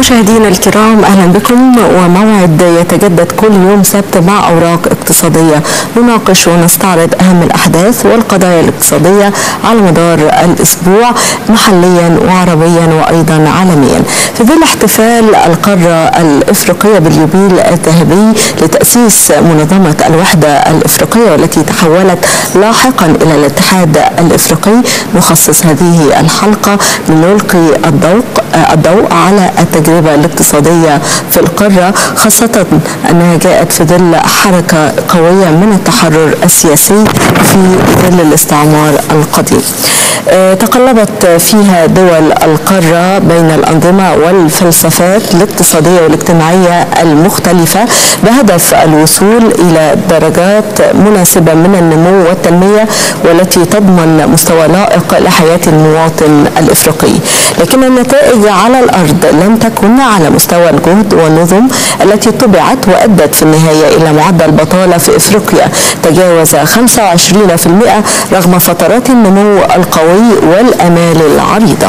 مشاهدينا الكرام اهلا بكم وموعد يتجدد كل يوم سبت مع اوراق اقتصاديه نناقش ونستعرض اهم الاحداث والقضايا الاقتصاديه على مدار الاسبوع محليا وعربيا وايضا عالميا في ظل احتفال القاره الافريقيه باليوبيل الذهبي لتاسيس منظمه الوحده الافريقيه والتي تحولت لاحقا الى الاتحاد الافريقي نخصص هذه الحلقه لنلقي الضوء الضوء على التجربة الاقتصادية في القارة خاصة أنها جاءت في ظل حركة قوية من التحرر السياسي في ظل الاستعمار القديم تقلبت فيها دول القارة بين الأنظمة والفلسفات الاقتصادية والاجتماعية المختلفة بهدف الوصول إلى درجات مناسبة من النمو والتنمية والتي تضمن مستوى لائق لحياة المواطن الإفريقي لكن النتائج على الأرض لم تكن على مستوى الجهد والنظم التي طبعت وأدت في النهاية إلى معدل بطالة في إفريقيا تجاوز 25% رغم فترات النمو القوي والأمال العريضة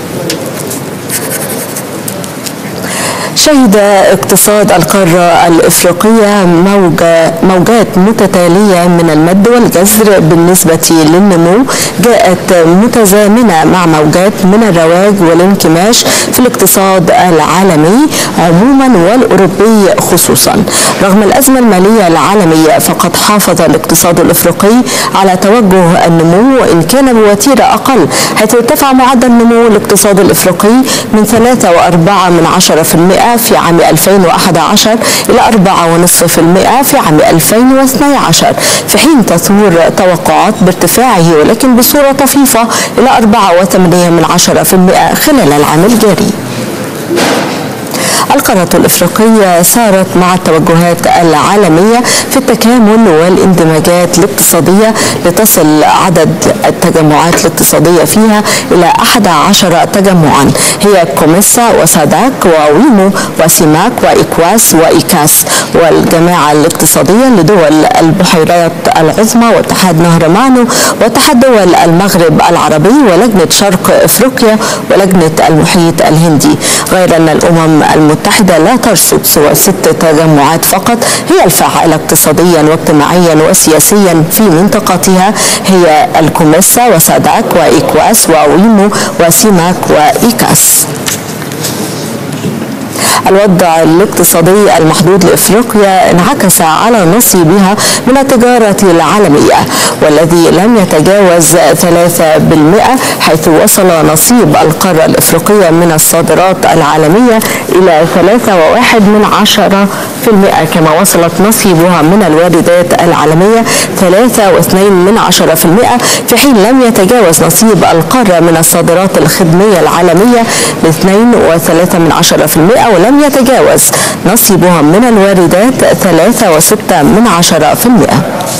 شهد اقتصاد القارة الإفريقية موجة موجات متتالية من المد والجزر بالنسبة للنمو جاءت متزامنة مع موجات من الرواج والانكماش في الاقتصاد العالمي عموما والأوروبي خصوصا رغم الأزمة المالية العالمية فقد حافظ الاقتصاد الإفريقي على توجه النمو وإن كان بوتيرة أقل حيث ارتفع معدل نمو الاقتصاد الإفريقي من 3.4 من 10% في عام 2011 إلى 4.5% في عام 2012 في حين تثور توقعات بارتفاعه ولكن بصورة طفيفة إلى 4.8% من 10% خلال العام الجاري القارة الإفريقية سارت مع التوجهات العالمية في التكامل والاندماجات الاقتصادية لتصل عدد التجمعات الاقتصادية فيها إلى 11 تجمعا هي كوميسا وساداك وويمو وسيماك وإكواس وإيكاس والجماعة الاقتصادية لدول البحيرات العظمى واتحاد نهر مانو واتحاد دول المغرب العربي ولجنة شرق إفريقيا ولجنة المحيط الهندي غير أن الأمم المتحدة لا ترصد سوى ست تجمعات فقط هي الفاعلة اقتصاديا واجتماعيا وسياسيا في منطقتها هي الكوميسا وساداك وإيكواس وويمو وسيماك وإيكاس الوضع الاقتصادي المحدود لافريقيا انعكس على نصيبها من التجاره العالميه والذي لم يتجاوز 3% حيث وصل نصيب القاره الافريقيه من الصادرات العالميه الى 3.1 من عشرة في المئة كما وصلت نصيبها من الواردات العالمية 3.2 من عشرة في المئة في حين لم يتجاوز نصيب القارة من الصادرات الخدمية العالمية ب 2.3 من عشرة في المئة ولم يتجاوز نصيبها من الواردات 3.6 من عشرة في المئة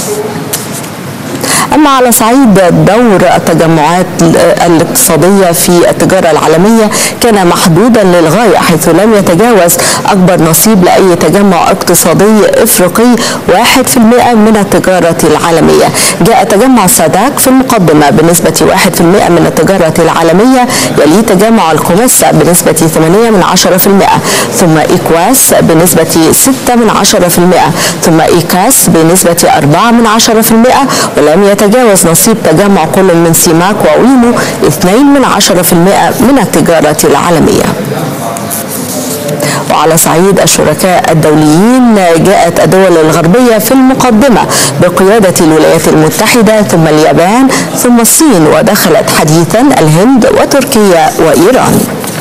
أما على صعيد دور التجمعات الاقتصادية في التجارة العالمية كان محدودا للغاية حيث لم يتجاوز أكبر نصيب لأي تجمع اقتصادي إفريقي 1% من التجارة العالمية جاء تجمع ساداك في المقدمة بنسبة 1% من التجارة العالمية يلي تجمع الكوميسا بنسبة 8 من 10% ثم إيكواس بنسبة 6 من 10% ثم إيكاس بنسبة 4 من 10% ولم يتجاوز نصيب تجمع كل من سيماك وويمو 2 من 10% من التجارة العالمية وعلى صعيد الشركاء الدوليين جاءت الدول الغربية في المقدمة بقيادة الولايات المتحدة ثم اليابان ثم الصين ودخلت حديثا الهند وتركيا وإيران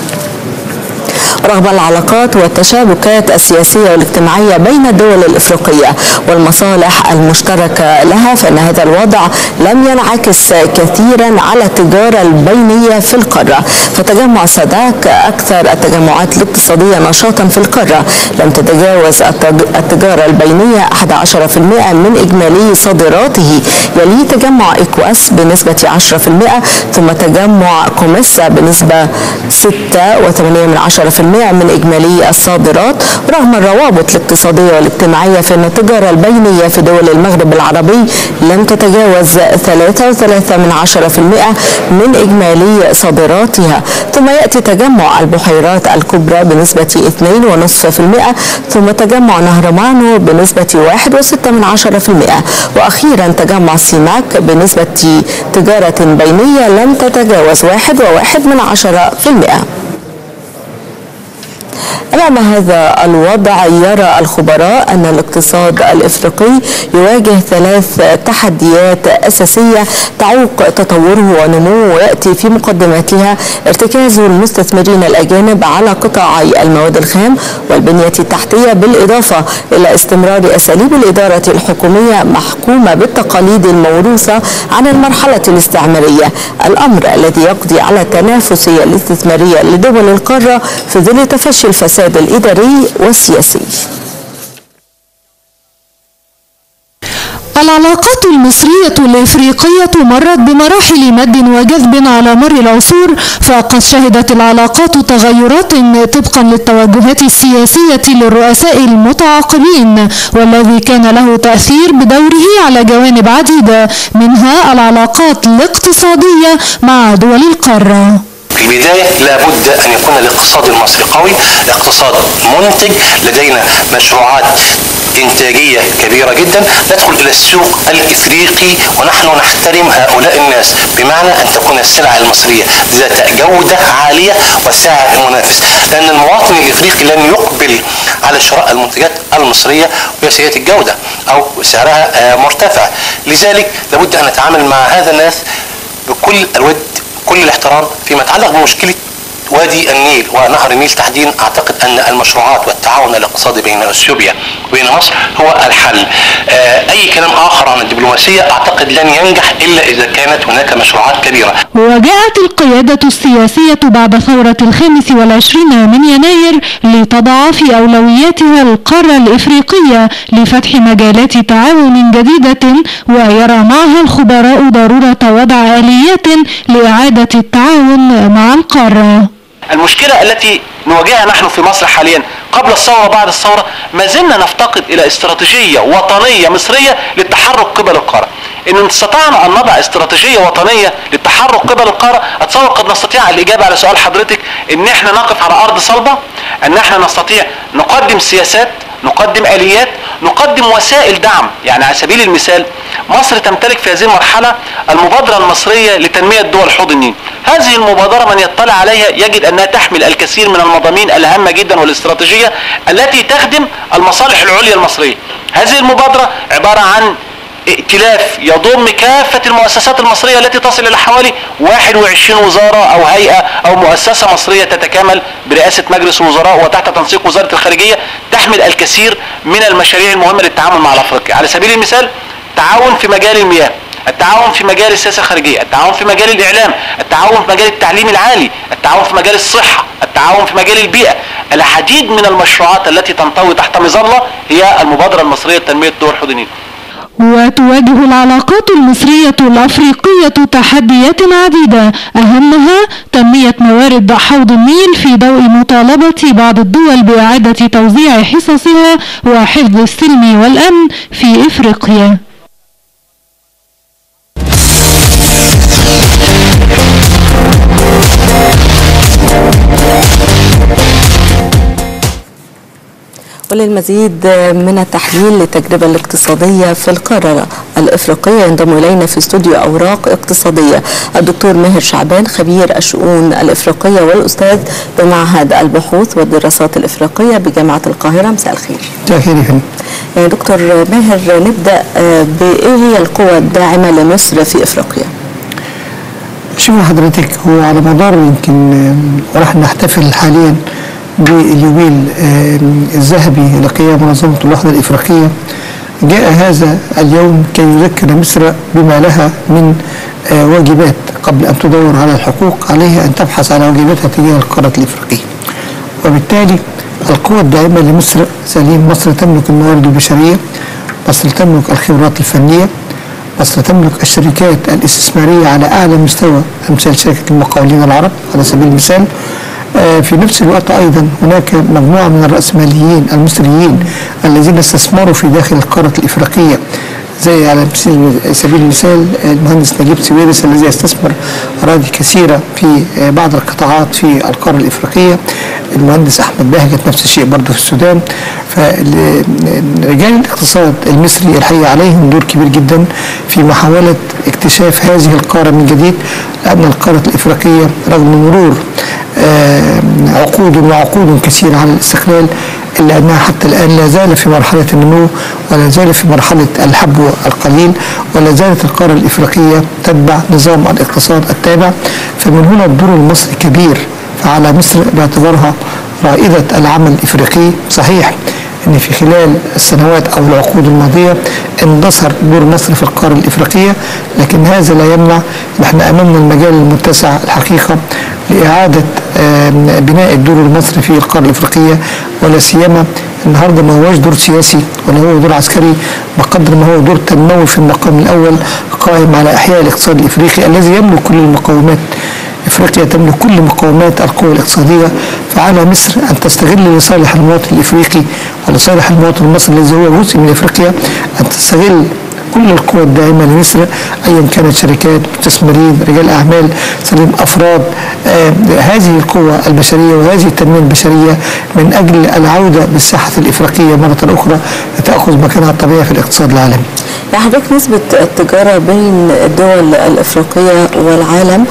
رغم العلاقات والتشابكات السياسية والاجتماعية بين الدول الإفريقية والمصالح المشتركة لها فإن هذا الوضع لم ينعكس كثيرا على التجارة البينية في القارة فتجمع ساداك أكثر التجمعات الاقتصادية نشاطا في القارة لم تتجاوز التجارة البينية 11% من إجمالي صادراته يلي تجمع إكواس بنسبة 10% ثم تجمع كوميسا بنسبة 6.8% من إجمالي الصادرات رغم الروابط الاقتصادية والاجتماعية في أن التجارة البينية في دول المغرب العربي لم تتجاوز 3.3 من 10% من إجمالي صادراتها ثم يأتي تجمع البحيرات الكبرى بنسبة 2.5% ثم تجمع نهر مانو بنسبة 1.6 من 10% وأخيرا تجمع سيماك بنسبة تجارة بينية لم تتجاوز 1.1 من 10% أمام هذا الوضع يرى الخبراء أن الاقتصاد الإفريقي يواجه ثلاث تحديات أساسية تعوق تطوره ونموه ويأتي في مقدمتها ارتكاز المستثمرين الأجانب على قطاعي المواد الخام والبنية التحتية بالإضافة إلى استمرار أساليب الإدارة الحكومية محكومة بالتقاليد الموروثة عن المرحلة الاستعمارية الأمر الذي يقضي على التنافسية الاستثمارية لدول القارة في ظل تفشي الفساد الإداري والسياسي العلاقات المصرية الإفريقية مرت بمراحل مد وجذب على مر العصور فقد شهدت العلاقات تغيرات طبقا للتوجهات السياسية للرؤساء المتعاقبين والذي كان له تأثير بدوره على جوانب عديدة منها العلاقات الاقتصادية مع دول القارة في البداية لابد أن يكون الاقتصاد المصري قوي اقتصاد منتج لدينا مشروعات إنتاجية كبيرة جدا ندخل إلى السوق الإفريقي ونحن نحترم هؤلاء الناس بمعنى أن تكون السلع المصرية ذات جودة عالية وسعر منافس لأن المواطن الإفريقي لن يقبل على شراء المنتجات المصرية وهي سيئة الجودة أو سعرها مرتفع لذلك لابد أن نتعامل مع هذا الناس بكل الود كل الاحترام فيما يتعلق بمشكله وادي النيل ونهر النيل تحديدا اعتقد ان المشروعات والتعاون الاقتصادي بين اثيوبيا وبين مصر هو الحل. اي كلام اخر عن الدبلوماسيه اعتقد لن ينجح الا اذا كانت هناك مشروعات كبيره. وجاءت القيادة السياسية بعد ثورة الخامس والعشرين من يناير لتضع في أولوياتها القارة الإفريقية لفتح مجالات تعاون جديدة ويرى معها الخبراء ضرورة وضع آليات لإعادة التعاون مع القارة. المشكلة التي نواجهها نحن في مصر حاليا قبل الثورة وبعد الثورة ما زلنا نفتقد إلى استراتيجية وطنية مصرية للتحرك قبل القارة إن استطعنا أن نضع استراتيجية وطنية للتحرك قبل القارة أتصور قد نستطيع الإجابة على سؤال حضرتك إن إحنا نقف على أرض صلبة أن إحنا نستطيع نقدم سياسات نقدم آليات نقدم وسائل دعم يعني على سبيل المثال مصر تمتلك في هذه المرحلة المبادرة المصرية لتنمية دول حوض النيل هذه المبادرة من يطلع عليها يجد أنها تحمل الكثير من المضامين الهامة جدا والاستراتيجية التي تخدم المصالح العليا المصرية هذه المبادرة عبارة عن ائتلاف يضم كافة المؤسسات المصرية التي تصل إلى حوالي 21 وزارة أو هيئة أو مؤسسة مصرية تتكامل برئاسة مجلس الوزراء وتحت تنسيق وزارة الخارجية تحمل الكثير من المشاريع المهمة للتعامل مع الأفريقيا على سبيل المثال تعاون في مجال المياه التعاون في مجال السياسة الخارجية التعاون في مجال الإعلام التعاون في مجال التعليم العالي التعاون في مجال الصحة التعاون في مجال البيئة العديد من المشروعات التي تنطوي تحت مظلة هي المبادرة المصرية لتنمية دول حوض النيل وتواجه العلاقات المصرية الأفريقية تحديات عديدة أهمها تنمية موارد حوض النيل في ضوء مطالبة بعض الدول بإعادة توزيع حصصها وحفظ السلم والأمن في إفريقيا وللمزيد من التحليل للتجربة الاقتصادية في القارة الإفريقية ينضم إلينا في استوديو أوراق اقتصادية الدكتور ماهر شعبان خبير الشؤون الإفريقية والأستاذ بمعهد البحوث والدراسات الإفريقية بجامعة القاهرة مساء الخير مساء الخير يا فندم دكتور ماهر نبدأ بإيه هي القوى الداعمة لمصر في إفريقيا؟ شوف حضرتك هو على مدار يمكن راح نحتفل حاليا باليوبيل الذهبي لقيام منظمة الوحدة الإفريقية جاء هذا اليوم كي يذكر مصر بما لها من واجبات قبل أن تدور على الحقوق عليها أن تبحث على واجباتها تجاه القارة الإفريقية وبالتالي القوة الداعمة لمصر سليم مصر تملك الموارد البشرية مصر تملك الخبرات الفنية مصر تملك الشركات الاستثمارية على أعلى مستوى أمثال شركة المقاولين العرب على سبيل المثال آه، في نفس الوقت ايضا هناك مجموعه من الراسماليين المصريين الذين استثمروا في داخل القاره الافريقيه زي على مثل- سبيل المثال المهندس نجيب سويرس الذي يستثمر اراضي كثيره في آه، بعض القطاعات في القاره الافريقيه المهندس احمد بهجت نفس الشيء برضه في السودان فرجال الاقتصاد المصري الحقيقه عليهم دور كبير جدا في محاوله اكتشاف هذه القاره من جديد لان القاره الافريقيه رغم مرور آه، عقود وعقود كثيره على الاستقلال الا انها حتى الان لا زال في مرحله النمو ولا زال في مرحله الحبو القليل ولا زالت القاره الافريقيه تتبع نظام الاقتصاد التابع فمن هنا الدور المصري كبير فعلى مصر باعتبارها رائده العمل الافريقي صحيح ان في خلال السنوات او العقود الماضيه اندثر دور مصر في القاره الافريقيه لكن هذا لا يمنع ان احنا امامنا المجال المتسع الحقيقه لاعاده آم، بناء الدور المصري في القاره الافريقيه ولا سيما النهارده ما هوش دور سياسي ولا هو دور عسكري بقدر ما هو دور تنموي في المقام الاول قائم على احياء الاقتصاد الافريقي الذي يملك كل المقومات افريقيا تملك كل مقومات القوى الاقتصاديه فعلى مصر ان تستغل لصالح المواطن الافريقي ولصالح المواطن المصري الذي هو جزء من افريقيا ان تستغل كل القوى الداعمه لمصر ايا كانت شركات مستثمرين رجال اعمال سليم افراد آه هذه القوى البشريه وهذه التنميه البشريه من اجل العوده للساحه الافريقيه مره اخرى لتاخذ مكانها الطبيعي في الاقتصاد العالمي. يعني حضرتك نسبة التجارة بين الدول الإفريقية والعالم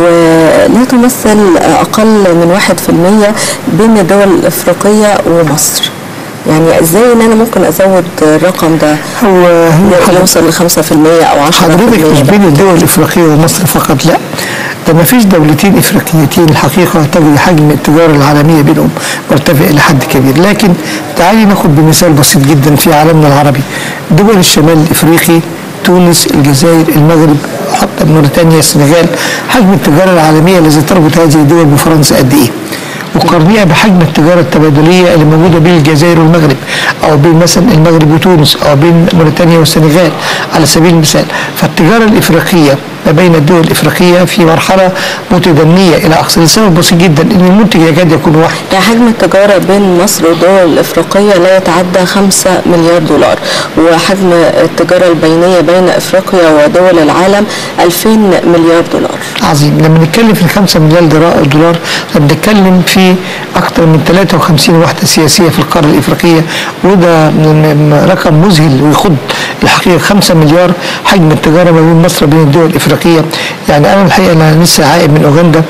ولا تمثل أقل من واحد في المية بين الدول الإفريقية ومصر يعني ازاي ان انا ممكن ازود الرقم ده هو هو يوصل ل 5% او 10% حضرتك مش بين الدول الافريقيه ومصر فقط لا ده ما فيش دولتين افريقيتين الحقيقه تجد حجم التجاره العالميه بينهم مرتفع الى حد كبير لكن تعالي ناخد بمثال بسيط جدا في عالمنا العربي دول الشمال الافريقي تونس الجزائر المغرب حتى موريتانيا السنغال حجم التجاره العالميه الذي تربط هذه الدول بفرنسا قد ايه؟ وقارنيها بحجم التجاره التبادليه اللي موجوده بين الجزائر والمغرب او بين مثلا المغرب وتونس او بين موريتانيا والسنغال على سبيل المثال فالتجاره الافريقيه ما بين الدول الافريقيه في مرحله متدنيه الى اقصى لسبب بسيط جدا ان المنتج يكاد يكون واحد يعني حجم التجارة بين مصر والدول الإفريقية لا يتعدى 5 مليار دولار وحجم التجارة البينية بين إفريقيا ودول العالم 2000 مليار دولار عظيم لما نتكلم في 5 مليار درا- دولار بنتكلم في اكثر من 53 وحده سياسيه في القاره الافريقيه وده من- من رقم مذهل ويخض الحقيقه 5 مليار حجم التجاره ما بين مصر وبين الدول الافريقيه يعني انا الحقيقه انا لسه عائد من اوغندا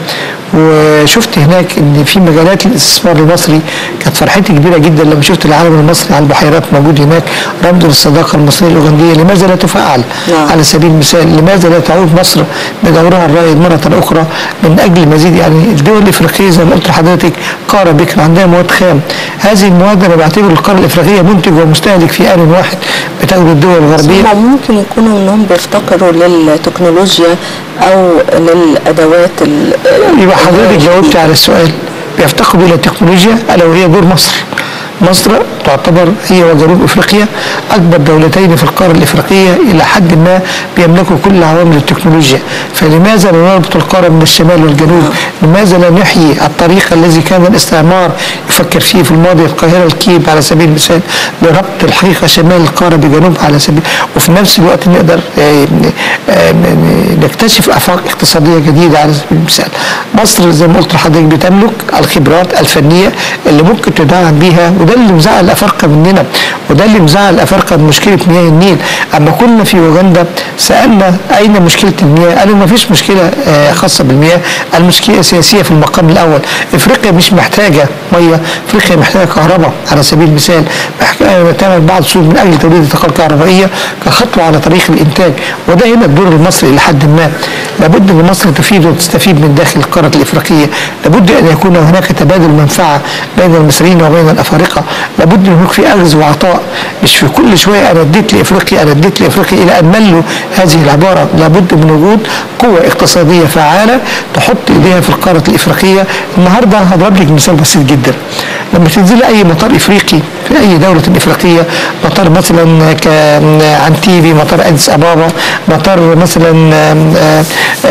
وشفت هناك ان في مجالات الاستثمار المصري كانت فرحتي كبيره جدا لما شفت العالم المصري على البحيرات موجود هناك رمز للصداقه المصريه الاوغنديه لماذا لا تفعل نعم. على سبيل المثال لماذا لا تعود مصر بدورها الرائد مرة أخرى من أجل مزيد يعني الدول الإفريقية زي ما قلت لحضرتك قارة بكر عندها مواد خام هذه المواد أنا بعتبر القارة الإفريقية منتج ومستهلك في آن واحد بتجد الدول الغربية هم ممكن يكونوا انهم بيفتقروا للتكنولوجيا او للادوات ال- يبقى حضرتك جاوبت على السؤال بيفتقدوا إلى التكنولوجيا ألا وهي دور مصر مصر تعتبر هي وجنوب افريقيا اكبر دولتين في القاره الافريقيه الى حد ما بيملكوا كل عوامل التكنولوجيا فلماذا لا نربط القاره من الشمال والجنوب لماذا لا نحيي الطريق الذي كان الاستعمار يفكر فيه في الماضي القاهره الكيب على سبيل المثال لربط الحقيقه شمال القاره بجنوب على سبيل وفي نفس الوقت نقدر آه، آه، نكتشف افاق اقتصاديه جديده على سبيل المثال مصر زي ما قلت لحضرتك بتملك الخبرات الفنيه اللي ممكن تدعم بيها وده اللي مزعل الافارقه مننا وده اللي مزعل الافارقه بمشكله مياه النيل اما كنا في اوغندا سالنا اين مشكله المياه قالوا ما فيش مشكله آه، خاصه بالمياه المشكله سياسيه في المقام الاول افريقيا مش محتاجه ميه افريقيا محتاجه كهرباء على سبيل المثال محتاجه تعمل بعض سوق من اجل توليد الطاقه الكهربائيه كخطوه على طريق الانتاج وده هنا الدور المصري الى حد ما لابد ان مصر تفيد وتستفيد من داخل القاره الافريقيه لابد ان يكون هناك تبادل منفعه بين المصريين وبين الافارقه لابد ان يكون في اخذ وعطاء مش في كل شويه انا اديت لافريقيا انا اديت لافريقيا الى ان ملوا هذه العباره لابد من وجود قوه اقتصاديه فعاله تحط ايديها في القاره الافريقيه النهارده هضرب لك مثال بسيط جدا لما تنزلي اي مطار افريقي في اي دوله افريقيه مطار مثلا كعنتيبي مطار اديس ابابا مطار مثلا آم، آم،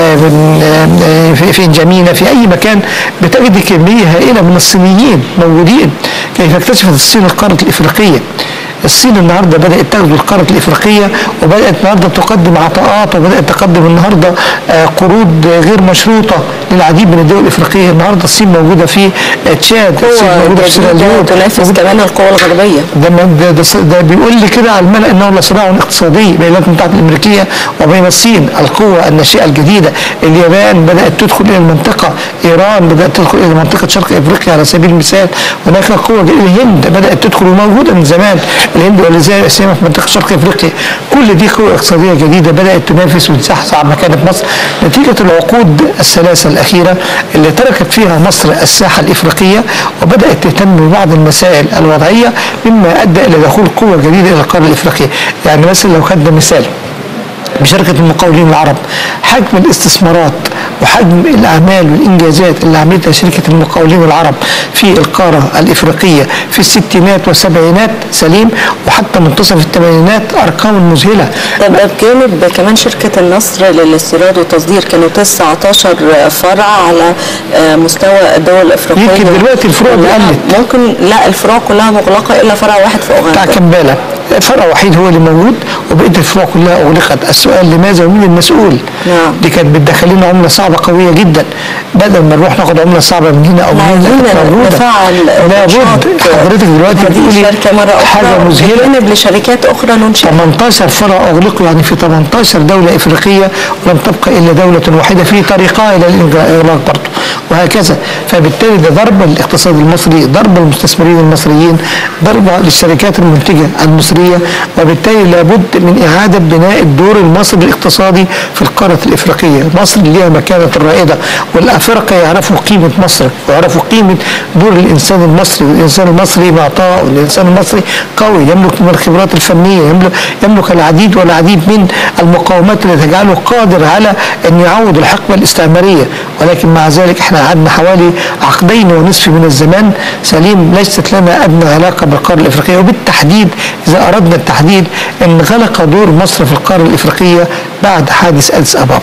آم، آم، في في انجامينا في اي مكان بتجد كميه هائله من الصينيين موجودين كيف اكتشفت الصين القاره الافريقيه الصين النهارده بدات تغزو القاره الافريقيه وبدات النهارده تقدم عطاءات وبدات تقدم النهارده آه، قروض غير مشروطه للعديد من الدول الافريقيه النهارده الصين موجوده في آه، تشاد الصين قوة موجوده في جديدة سيراليون تنافس كمان القوى الغربية ده ما- ده, ده, ده بيقول لي كده على الملأ انه لصراع اقتصادي بين الولايات المتحده الامريكيه وبين الصين القوه الناشئه الجديده اليابان بدات تدخل الى المنطقه ايران بدات تدخل الى منطقه شرق افريقيا على سبيل المثال هناك قوه جديدة. الهند بدات تدخل وموجوده من زمان الهند والجزائر سيما في منطقه شرق افريقيا كل دي قوه اقتصاديه جديده بدات تنافس وتزحزح عن مكانه مصر نتيجه العقود الثلاثه الاخيره اللي تركت فيها مصر الساحه الافريقيه وبدات تهتم ببعض المسائل الوضعيه مما ادى الى دخول قوه جديده الى القاره الافريقيه يعني مثلا لو خدنا مثال بشركة المقاولين العرب حجم الاستثمارات وحجم الأعمال والإنجازات اللي عملتها شركة المقاولين العرب في القارة الإفريقية في الستينات والسبعينات سليم وحتى منتصف الثمانينات أرقام مذهلة طب ده بجانب كمان شركة النصر للاستيراد والتصدير كانوا 19 فرع على آه، مستوى الدول الافريقيه يمكن دلوقتي الفروع دي قلت. ممكن لا الفروع كلها مغلقه الا فرع واحد في بتاع اوغندا كمبالة فرع وحيد هو اللي موجود وبقيه الفروع كلها اغلقت السؤال لماذا ومين المسؤول نعم. دي كانت بتدخل لنا عمله صعبه قويه جدا بدل ما نروح ناخد عمله صعبه من هنا او من احنا هنا عايزين كانت موجودة. نفعل لابد نشاط حضرتك دلوقتي هذه بتقولي الشركه مره اخرى حاجه مذهله بجانب لشركات اخرى ننشئ 18 فرع اغلقوا يعني في 18 دوله افريقيه ولم تبقى الا دوله واحده في طريقها الى الاغلاق برضه وهكذا فبالتالي ده ضربه للاقتصاد المصري ضربه للمستثمرين المصريين ضربه للشركات المنتجه المصريه وبالتالي لابد من اعاده بناء الدور المصري الاقتصادي في القاره الافريقيه مصر ليها مكانه الرائده والافارقه يعرفوا قيمه مصر ويعرفوا قيمه دور الانسان المصري والانسان المصري معطاء والانسان المصري قوي يملك من الخبرات الفنيه يملك, يملك العديد والعديد من المقومات اللي تجعله قادر على ان يعوض الحقبه الاستعماريه ولكن مع ذلك احنا قعدنا حوالي عقدين ونصف من الزمان سليم ليست لنا ادنى علاقه بالقاره الافريقيه وبالتحديد اذا اردنا التحديد ان غلق دور مصر في القاره الافريقيه بعد حادث اديس ابابا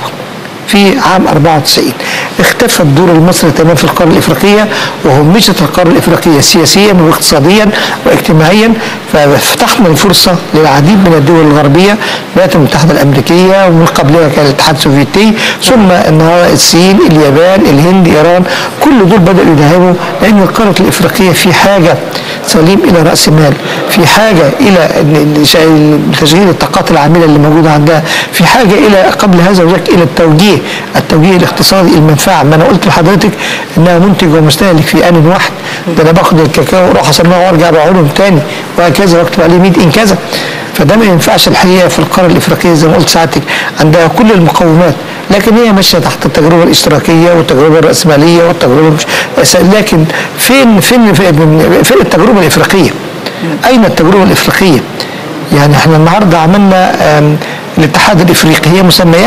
في عام 94 اختفى الدور المصري تماما في القاره الافريقيه وهمشت القاره الافريقيه سياسيا واقتصاديا واجتماعيا ففتحنا الفرصه للعديد من الدول الغربيه الولايات المتحده الامريكيه ومن قبلها كان الاتحاد السوفيتي ثم النهارده الصين اليابان الهند ايران كل دول بداوا يدعموا لان القاره الافريقيه في حاجه سليم الى راس مال في حاجه الى إن- إن- تشغيل الطاقات العامله اللي موجوده عندها في حاجه الى قبل هذا وذاك الى التوجيه التوجيه الاقتصادي المنفعه ما انا قلت لحضرتك انها منتج ومستهلك في ان واحد ده انا باخد الكاكاو واروح اصنعه وارجع ابيعه لهم تاني وهكذا واكتب عليه 100 ان كذا فده ما ينفعش الحقيقه في القاره الافريقيه زي ما قلت ساعتك عندها كل المقومات لكن هي ماشيه تحت التجربه الاشتراكيه والتجربه الراسماليه والتجربه مش لكن فين فين فين, فين التجربه الافريقيه؟ اين التجربه الافريقيه؟ يعني احنا النهارده عملنا آم، الاتحاد الافريقي هي مسميات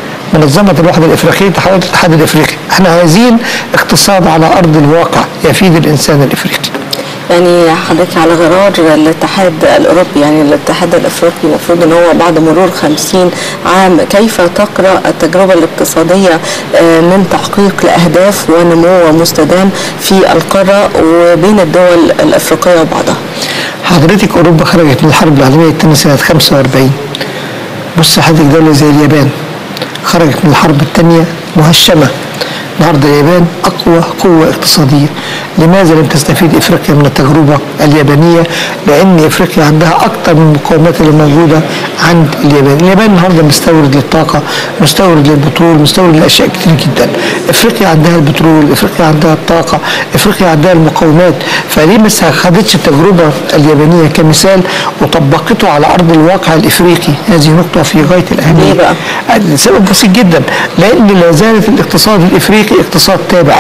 منظمة الوحدة الإفريقية تحولت الاتحاد الإفريقي احنا عايزين اقتصاد على أرض الواقع يفيد الإنسان الإفريقي يعني حضرتك على غرار الاتحاد الاوروبي يعني الاتحاد الافريقي المفروض ان هو بعد مرور 50 عام كيف تقرا التجربه الاقتصاديه آه، من تحقيق لاهداف ونمو مستدام في القاره وبين الدول الافريقيه وبعضها حضرتك أوروبا خرجت من الحرب العالمية الثانية سنة 45 بص حضرتك دولة زي اليابان خرجت من الحرب الثانية مهشمة النهارده اليابان اقوى قوه اقتصاديه لماذا لم تستفيد افريقيا من التجربه اليابانيه لان افريقيا عندها اكثر من المقومات اللي موجوده عند اليابان اليابان النهارده مستورد للطاقه مستورد للبترول مستورد لاشياء كتير جدا افريقيا عندها البترول افريقيا عندها الطاقه افريقيا عندها المقومات فليه ما خدتش التجربه اليابانيه كمثال وطبقته على ارض الواقع الافريقي هذه نقطه في غايه الاهميه ليه بقى؟ لسبب بسيط جدا لان لا زالت الاقتصاد الافريقي اقتصاد تابع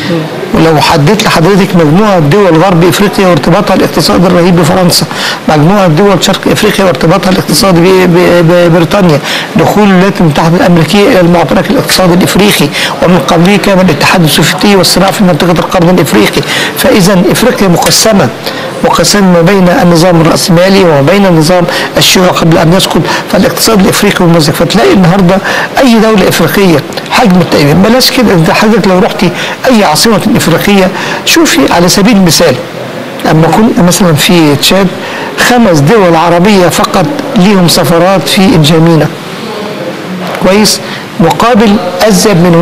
ولو حددت لحضرتك مجموعه دول غرب افريقيا وارتباطها الاقتصادي الرهيب بفرنسا، مجموعه دول شرق افريقيا وارتباطها الاقتصادي ب- ب- ببريطانيا، دخول الولايات المتحده الامريكيه الى المعترك الاقتصادي الافريقي، ومن قبله كان الاتحاد السوفيتي والصراع في منطقه القرن الافريقي، فاذا افريقيا مقسمه وقسم ما بين النظام الرأسمالي وما بين النظام الشيوعي قبل أن يسقط فالاقتصاد الإفريقي ممزق فتلاقي النهاردة أي دولة إفريقية حجم التأمين بلاش كده أنت حضرتك لو رحتي أي عاصمة إفريقية شوفي على سبيل المثال أما كنت مثلا في تشاد خمس دول عربية فقط ليهم سفارات في إنجامينا كويس مقابل أزيد من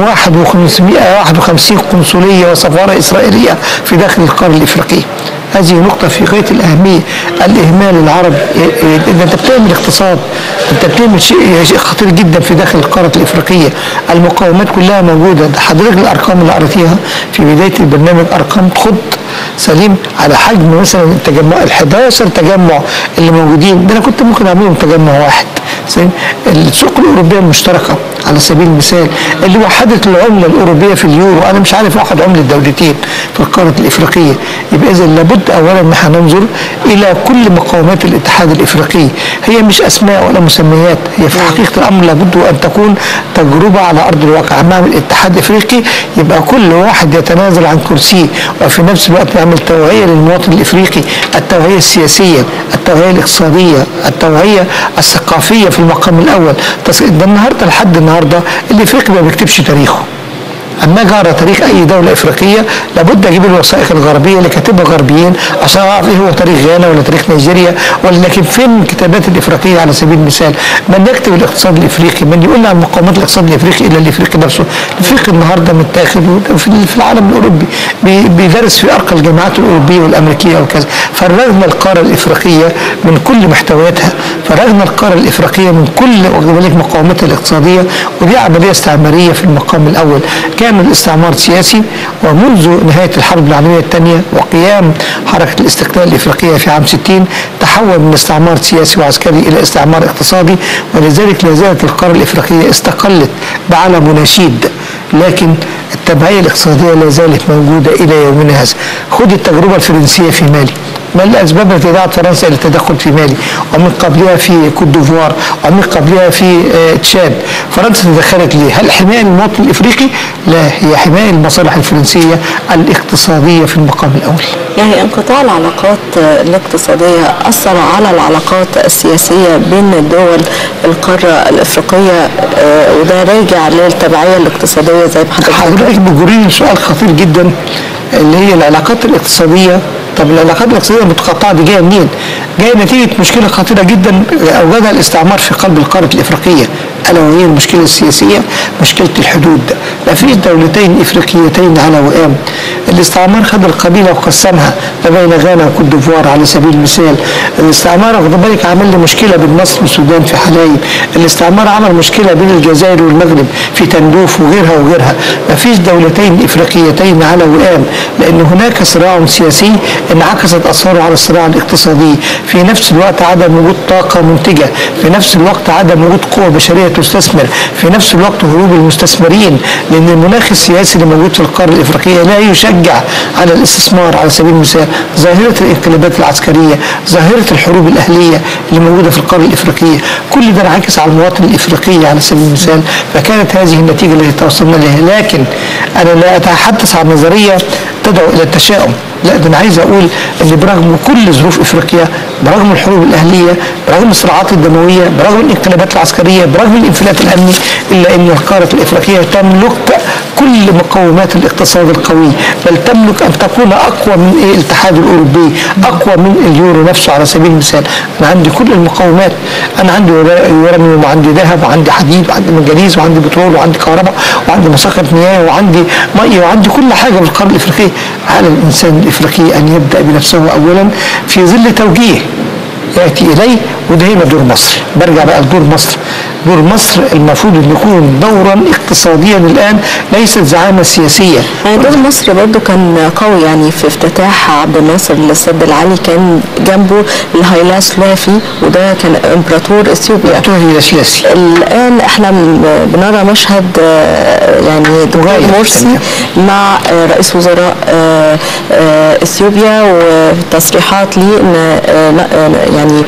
1551 قنصلية وسفارة إسرائيلية في داخل القارة الإفريقية هذه نقطة في غاية الأهمية الإهمال العربي إذا أنت بتعمل اقتصاد أنت بتعمل شيء شيء خطير جدا في داخل القارة الإفريقية المقاومات كلها موجودة ده حضرتك الأرقام اللي قريتيها في بداية البرنامج أرقام تخض سليم على حجم مثلا التجمع ال 11 تجمع اللي موجودين ده انا كنت ممكن اعملهم تجمع واحد سليم السوق الاوروبيه المشتركه على سبيل المثال اللي وحدت العمله الاوروبيه في اليورو انا مش عارف واحد عمله دولتين في القاره الافريقيه يبقى اذا لابد اولا ان احنا ننظر الى كل مقاومات الاتحاد الافريقي هي مش اسماء ولا مسميات هي في حقيقه الامر لابد ان تكون تجربه على ارض الواقع امام الاتحاد الافريقي يبقى كل واحد يتنازل عن كرسيه وفي نفس الوقت يعمل توعيه للمواطن الافريقي التوعيه السياسيه التوعيه الاقتصاديه التوعيه الثقافيه في المقام الاول تص- ده النهارده لحد النهارده الافريقي ما بيكتبش تاريخه اما اجي اقرا تاريخ اي دوله افريقيه لابد اجيب الوثائق الغربيه اللي كاتبها غربيين عشان اعرف ايه هو تاريخ غانا ولا تاريخ نيجيريا ولا لكن فين الكتابات الافريقيه على سبيل المثال من يكتب الاقتصاد الافريقي من يقول عن مقاومات الاقتصاد الافريقي الا الافريقي نفسه الافريقي النهارده متاخد في في العالم الاوروبي بي- بيدرس في ارقى الجامعات الاوروبيه والامريكيه وكذا فرغم القاره الافريقيه من كل محتوياتها فرغم القاره الافريقيه من كل واخد بالك مقاوماتها الاقتصاديه ودي عمليه استعماريه في المقام الاول كان الاستعمار سياسي ومنذ نهايه الحرب العالميه الثانيه وقيام حركه الاستقلال الافريقيه في عام 60 تحول من استعمار سياسي وعسكري الى استعمار اقتصادي ولذلك لا زالت القاره الافريقيه استقلت بعلم ونشيد لكن التبعيه الاقتصاديه لا زالت موجوده الى يومنا هذا خد التجربه الفرنسيه في مالي ما الاسباب التي دعت فرنسا الى التدخل في مالي ومن قبلها في كوت ديفوار ومن قبلها في آه، تشاد فرنسا تدخلت ليه هل حمايه للمواطن الافريقي لا هي حمايه للمصالح الفرنسيه الاقتصاديه في المقام الاول يعني انقطاع العلاقات الاقتصادية أثر على العلاقات السياسية بين دول القارة الإفريقية آه، وده راجع للتبعية الاقتصادية زي ما حضرتك حضرتك بتجريني سؤال خطير جدا اللي هي العلاقات الاقتصاديه طب العلاقات الاقتصاديه المتقطعه دي جايه منين؟ جايه نتيجه مشكله خطيره جدا اوجدها الاستعمار في قلب القاره الافريقيه الا وهي المشكله السياسيه مشكله الحدود ما فيش دولتين افريقيتين على وئام الاستعمار خد القبيله وقسمها ما بين غانا وكوت ديفوار على سبيل المثال الاستعمار واخد بالك عمل لي مشكله بين مصر والسودان في حلايب الاستعمار عمل مشكله بين الجزائر والمغرب في تندوف وغيرها وغيرها ما فيش دولتين افريقيتين على وئام لان هناك صراع سياسي انعكست اثاره على الصراع الاقتصادي في نفس الوقت عدم وجود طاقه منتجه في نفس الوقت عدم وجود قوه بشريه تستثمر في نفس الوقت هروب المستثمرين لان المناخ السياسي اللي موجود في القاره الافريقيه لا يشجع على الاستثمار على سبيل المثال ظاهره الانقلابات العسكريه ظاهره الحروب الاهليه اللي موجوده في القاره الافريقيه كل ده انعكس على المواطن الافريقي على سبيل المثال فكانت هذه النتيجه التي توصلنا اليها لكن انا لا اتحدث عن نظريه تدعو الى التشاؤم لا ده انا عايز اقول ان برغم كل ظروف افريقيا برغم الحروب الاهليه برغم الصراعات الدمويه برغم الانقلابات العسكريه برغم الانفلات الامني الا ان القاره الافريقيه تملك كل مقومات الاقتصاد القوي بل تملك ان تكون اقوى من إيه الاتحاد الاوروبي اقوى من اليورو نفسه على سبيل المثال انا عندي كل المقومات انا عندي يورانيوم وعندي ذهب وعندي حديد وعندي منجنيز وعندي بترول وعندي كهرباء وعندي مساقط مياه وعندي ميه وعندي كل حاجه في القاره الافريقيه على الانسان الافريقي ان يبدا بنفسه اولا في ظل توجيه ياتي اليه وده هنا دور مصر برجع بقى لدور مصر دور مصر المفروض ان يكون دورا اقتصاديا الان ليست زعامه سياسيه يعني دور مصر برضو كان قوي يعني في افتتاح عبد الناصر للسد العالي كان جنبه الهايلا سلافي وده كان امبراطور اثيوبيا توهي سياسي الان احنا م- بنرى مشهد آه، يعني دكتور مغاير مرسي تمام. مع آه، رئيس وزراء آه، آه، اثيوبيا وتصريحات ليه ان آه، لا- آه، يعني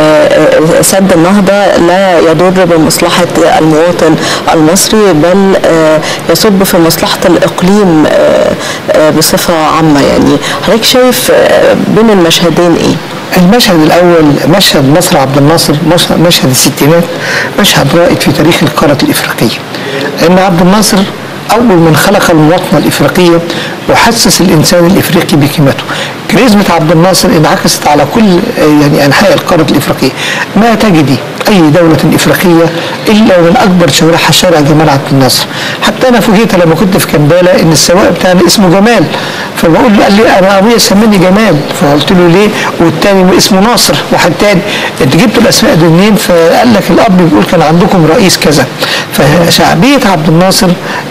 آه، آه، سد النهضه لا يضر بمصلحه المواطن المصري بل آه، يصب في مصلحه الاقليم آه، آه، بصفة عامة يعني حضرتك شايف آه، بين المشهدين ايه؟ المشهد الاول مشهد مصر عبد الناصر مش- مشهد الستينات مشهد رائد في تاريخ القاره الافريقيه لان عبد الناصر اول من خلق المواطنه الافريقيه وحسس الانسان الافريقي بقيمته كاريزما عبد الناصر انعكست على كل آه، يعني انحاء القاره الافريقيه ما تجدي اي دوله افريقيه الا ومن اكبر شوارعها شارع جمال عبد الناصر حتى انا فوجئت لما كنت في كمباله ان السواق بتاعنا اسمه جمال فبقول له قال لي انا ابويا سماني جمال فقلت له ليه والتاني اسمه ناصر واحد تاني انت جبتوا الاسماء دي منين فقال لك الاب بيقول كان عندكم رئيس كذا فشعبيه عبد الناصر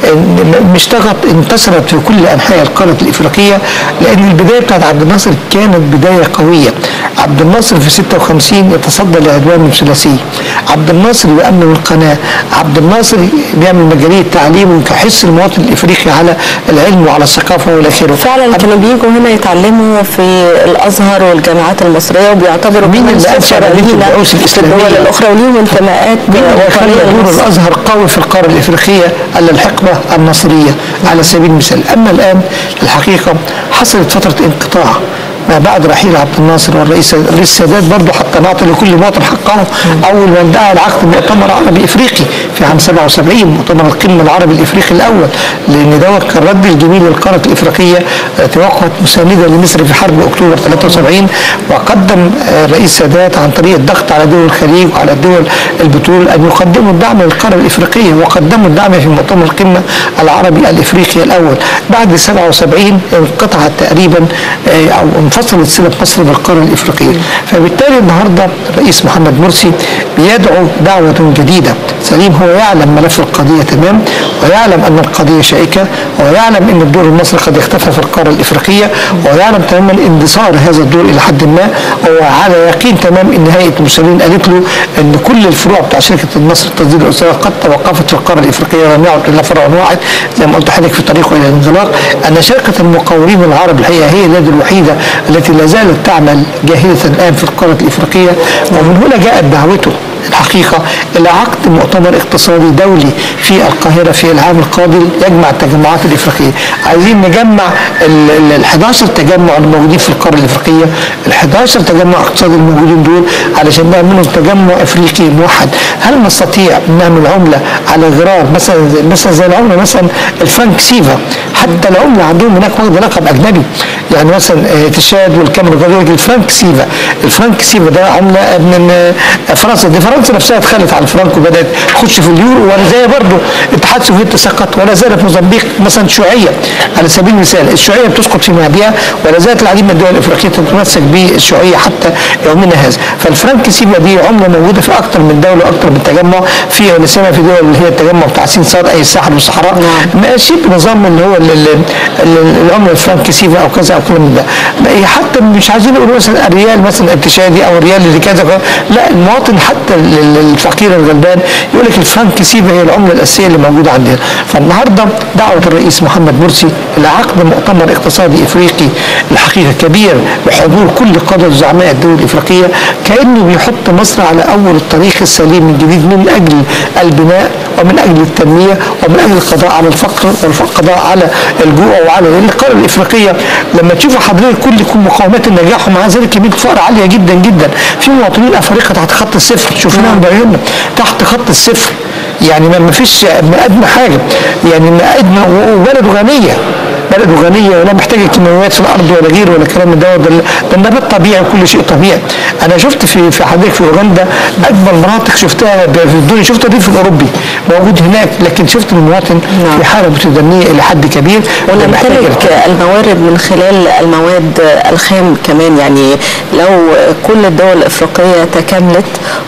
م- مش تغط انتشرت في كل انحاء القاره الافريقيه لان البدايه بتاعت عبد الناصر كانت بدايه قويه عبد الناصر في 56 يتصدى لعدوان الثلاثي عبد الناصر يأمن القناه عبد الناصر بيعمل مجاليه تعليم ويحث المواطن الافريقي على العلم وعلى الثقافه والى اخره فعلا كانوا بيجوا هنا يتعلموا في الازهر والجامعات المصريه وبيعتبروا مين كمان اللي أنشأ سفراء مدينة لينا البعوث في الدول الإسلامية؟ الاخرى وليهم انتماءات مين اللي خلى وطنيه دور لمصر. الازهر قوي في القاره الافريقيه الا الحقبه النصريه على سبيل المثال اما الان الحقيقه حصلت فتره انقطاع ما بعد رحيل عبد الناصر والرئيس الرئيس السادات برضه حتى نعطي لكل مواطن حقه اول من دعا لعقد مؤتمر عربي افريقي في عام 77 مؤتمر القمه العربي الافريقي الاول لان دوت كان رد الجميل للقاره الافريقيه آه، توقعت مسانده لمصر في حرب اكتوبر 73 وقدم آه، الرئيس السادات عن طريق الضغط على دول الخليج وعلى دول البترول ان يقدموا الدعم للقاره الافريقيه وقدموا الدعم في مؤتمر القمه العربي الافريقي الاول بعد 77 انقطعت تقريبا آه، او انفصلت صله مصر بالقاره الافريقيه فبالتالي النهارده الرئيس محمد مرسي بيدعو دعوه جديده سليم هو يعلم ملف القضيه تمام ويعلم ان القضيه شائكه ويعلم ان الدور المصري قد اختفى في القاره الافريقيه ويعلم تماما اندثار هذا الدور الى حد ما وعلى يقين تمام ان هيئه المسلمين قالت له ان كل الفروع بتاع شركه النصر التصدير الاسرائيلي قد توقفت في القاره الافريقيه ولم يعد الا فرع واحد زي ما قلت لحضرتك في طريقه الى الانزلاق ان شركه المقاولين العرب الحقيقه هي اليد الوحيده التي لا زالت تعمل جاهزه الان في القاره الافريقيه ومن هنا جاءت دعوته الحقيقة إلى عقد مؤتمر اقتصادي دولي في القاهرة في العام القادم يجمع التجمعات الإفريقية عايزين نجمع ال ال- ال 11 تجمع الموجودين في القارة الإفريقية ال 11 تجمع اقتصادي الموجودين دول علشان نعمل منهم تجمع إفريقي موحد هل نستطيع نعمل عملة على غرار مثلا مثلا زي العملة مثلا الفرنك سيفا حتى العملة عندهم هناك واخدة لقب أجنبي يعني مثلا آه، تشاد والكاميرون يقول لك الفرنك سيفا الفرنك سيفا ده عملة من آه، فرنسا دي فرنسا نفسها اتخلت على الفرنك وبدات تخش في اليورو ولا زي برضه الاتحاد السوفيتي سقط ولا زالت موزمبيق مثلا شيوعيه على سبيل المثال الشيوعيه بتسقط في مهدها ولا زالت العديد من الدول الافريقيه تتمسك بالشيوعيه حتى يومنا هذا فالفرنك سيفا دي عمله موجوده في اكثر من دوله واكثر من تجمع في نسمع في دول اللي هي التجمع بتاع سين صاد اي الساحل والصحراء ماشي بنظام اللي هو ال- ال- ال- العمله الفرنك سيفا او كذا او كلام من ده ما هي حتى مش عايزين يقولوا مثلا الريال مثلا ارتشادي او الريال اللي كذا كذا. لا المواطن حتى ال- ال- الفقير الغلبان يقول لك الفرنك سيفا هي العمله الاساسيه اللي موجوده عندنا فالنهارده دعوه الرئيس محمد مرسي الى عقد مؤتمر اقتصادي افريقي الحقيقه كبير بحضور كل قاده زعماء الدول الافريقيه كانه بيحط مصر على اول الطريق السليم من جديد من اجل البناء ومن اجل التنميه ومن اجل القضاء على الفقر والقضاء على الجوع وعلى لان القاره الافريقيه لما تشوف حضرتك كل كل مقاومات النجاح ومع ذلك كميه الفقر عاليه جدا جدا في مواطنين افارقه تحت خط الصفر شفناهم بعيوننا تحت خط الصفر يعني ما ما فيش ما ادنى حاجه يعني ما ادنى وبلد غنيه بلد غنيه ولا محتاجه كيماويات في الارض ولا غير ولا كلام من ده ده ده النبات طبيعي وكل شيء طبيعي انا شفت في في حضرتك في اوغندا اجمل مناطق شفتها ب- في الدنيا شفت الريف الاوروبي موجود هناك لكن شفت المواطن نعم. في حاله متدنيه الى حد كبير محتاج ونمتلك الموارد من خلال المواد الخام كمان يعني لو كل الدول الافريقيه تكاملت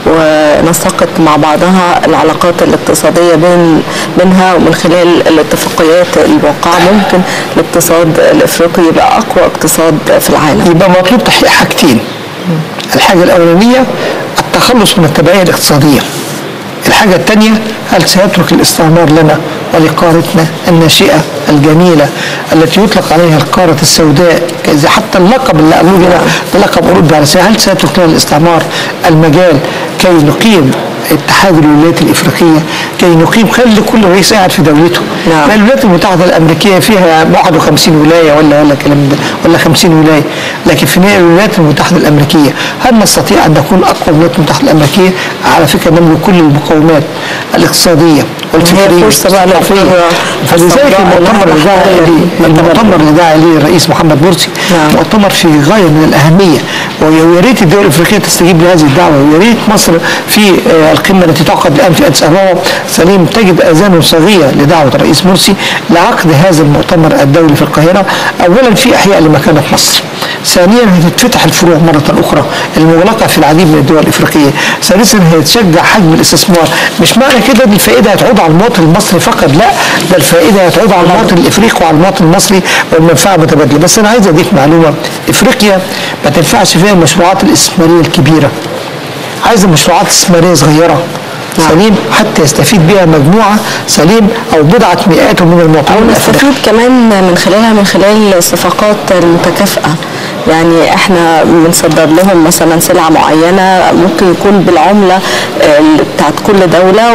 ونسقت مع بعضها العلاقات الاقتصاديه بين بينها ومن خلال الاتفاقيات الموقعه ممكن الاقتصاد الافريقي يبقى اقوى اقتصاد في العالم يبقى مطلوب تحقيق حاجتين الحاجة الأولانية التخلص من التبعية الاقتصادية الحاجة الثانية هل سيترك الاستعمار لنا ولقارتنا الناشئة الجميلة التي يطلق عليها القارة السوداء إذا حتى اللقب اللي قالوه لنا ده لقب أوروبي على سبيل- هل سيترك لنا الاستعمار المجال كي نقيم اتحاد الولايات الافريقيه كي نقيم خلي كل رئيس قاعد في دولته نعم. ما الولايات المتحده الامريكيه فيها 51 ولايه ولا ولا الكلام ده ولا 50 ولايه لكن في النهايه الولايات المتحده الامريكيه هل نستطيع ان نكون اقوى من الولايات المتحده الامريكيه على فكره نملك كل المقومات الاقتصاديه والفكريه فرصة بقى والثقافية. للقوة فلذلك الصدراء المؤتمر إنها اللي دعا تحتل ليه المؤتمر اللي دعا ليه الرئيس محمد مرسي نعم. مؤتمر في غايه من الاهميه ويا ريت الدول الافريقيه تستجيب لهذه الدعوه ويا ريت مصر في آه، القمه التي تعقد الان في اديس ابابا سليم تجد اذان صاغيه لدعوه الرئيس مرسي لعقد هذا المؤتمر الدولي في القاهره اولا في احياء لمكانه مصر ثانيا هتتفتح الفروع مرة أخرى المغلقة في العديد من الدول الإفريقية ثالثا هيتشجع حجم الاستثمار مش معنى كده ان الفائدة هتعود على المواطن المصري فقط لا ده الفائدة هتعود على المواطن الإفريقي وعلى المواطن المصري والمنفعة متبادلة بس أنا عايز أضيف معلومة إفريقيا ما تنفعش فيها المشروعات الاستثمارية الكبيرة عايزة مشروعات استثمارية صغيرة سليم حتى يستفيد بها مجموعة سليم أو بضعة مئات من أو المواطنين الأفارقة. نستفيد كمان من خلالها من خلال الصفقات المتكافئة يعني احنا بنصدر لهم مثلا سلعة معينة ممكن يكون بالعملة آه، بتاعت كل دولة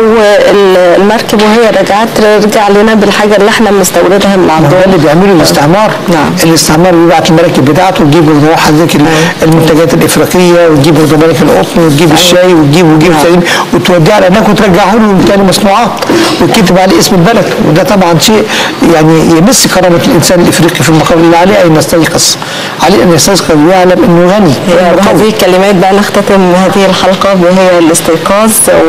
والمركب وهي رجعت ترجع لنا بالحاجة اللي احنا بنستوردها من ما هو ده اللي عندهم بيعمله الاستعمار نعم. الاستعمار بيبعت المراكب بتاعته وتجيب برضه حضرتك ال- المنتجات الافريقيه وتجيب برضه ملك القطن وتجيب الشاي وتجيب وتجيب نعم. سليم وتوديه على هناك وترجعه له تاني مصنوعات ويكتب عليه اسم البلد وده طبعا شيء يعني يمس كرامه الانسان الافريقي في المقام اللي عليه ان يستيقظ عليه ان يستيقظ ويعلم انه غني هي بهذه الكلمات بقى نختتم هذه الحلقة وهي الاستيقاظ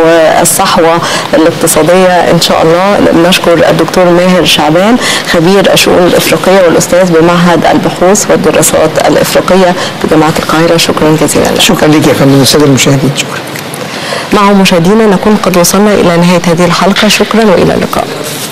والصحوة الاقتصادية إن شاء الله نشكر الدكتور ماهر شعبان خبير الشؤون الإفريقية والأستاذ بمعهد البحوث والدراسات الإفريقية بجامعة القاهرة شكرا جزيلا لك شكرا لك يا فندم الساده المشاهدين شكرا مع مشاهدينا نكون قد وصلنا إلى نهاية هذه الحلقة شكرا وإلى اللقاء